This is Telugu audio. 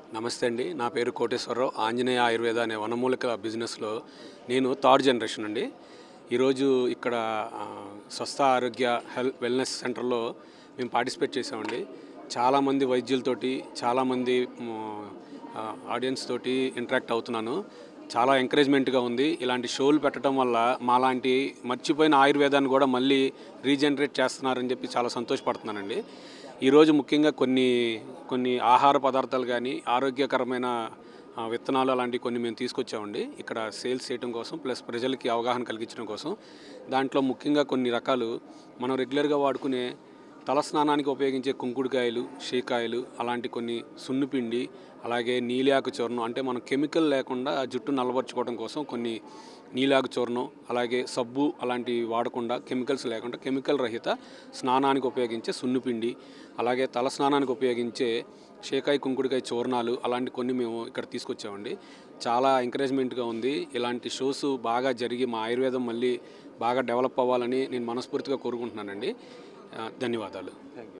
నమస్తే అండి నా పేరు కోటేశ్వరరావు ఆంజనేయ ఆయుర్వేద అనే వనమూలిక బిజినెస్లో నేను థర్డ్ జనరేషన్ అండి ఈరోజు ఇక్కడ ఆ, స్వస్థ ఆరోగ్య హెల్త్ వెల్నెస్ సెంటర్లో మేము పార్టిసిపేట్ చేసామండి చాలామంది వైద్యులతోటి చాలామంది ఆడియన్స్ తోటి ఇంటరాక్ట్ అవుతున్నాను చాలా ఎంకరేజ్మెంట్గా ఉంది ఇలాంటి షోలు పెట్టడం వల్ల మాలాంటి మర్చిపోయిన ఆయుర్వేదాన్ని కూడా మళ్ళీ రీజనరేట్ చేస్తున్నారని చెప్పి చాలా సంతోషపడుతున్నానండి ఈరోజు ముఖ్యంగా కొన్ని కొన్ని ఆహార పదార్థాలు కానీ ఆరోగ్యకరమైన ఆ, విత్తనాలు అలాంటివి కొన్ని మేము తీసుకొచ్చామండి ఇక్కడ సేల్స్ చేయడం కోసం ప్లస్ ప్రజలకి అవగాహన కలిగించడం కోసం దాంట్లో ముఖ్యంగా కొన్ని రకాలు మనం రెగ్యులర్గా వాడుకునే తలస్నానానికి ఉపయోగించే కుంకుడుకాయలు షీకాయలు అలాంటి కొన్ని సున్నుపిండి అలాగే నీలియాకు చూర్ణం అంటే మనం కెమికల్ లేకుండా ఆ జుట్టు నల్లబరుచుకోవడం కోసం కొన్ని నీలాకు చూర్ణం అలాగే సబ్బు అలాంటివి వాడకుండా కెమికల్స్ లేకుండా కెమికల్ రహిత స్నానానికి ఉపయోగించే సున్నుపిండి అలాగే తల స్నానానికి ఉపయోగించే షేకాయ కుంకుడుకాయ చూర్ణాలు అలాంటి కొన్ని మేము ఇక్కడ తీసుకొచ్చామండి చాలా ఎంకరేజ్మెంట్గా ఉంది ఇలాంటి షోస్ బాగా జరిగి మా ఆయుర్వేదం మళ్ళీ బాగా డెవలప్ అవ్వాలని నేను మనస్ఫూర్తిగా కోరుకుంటున్నానండి ఆ, ధన్యవాదాలు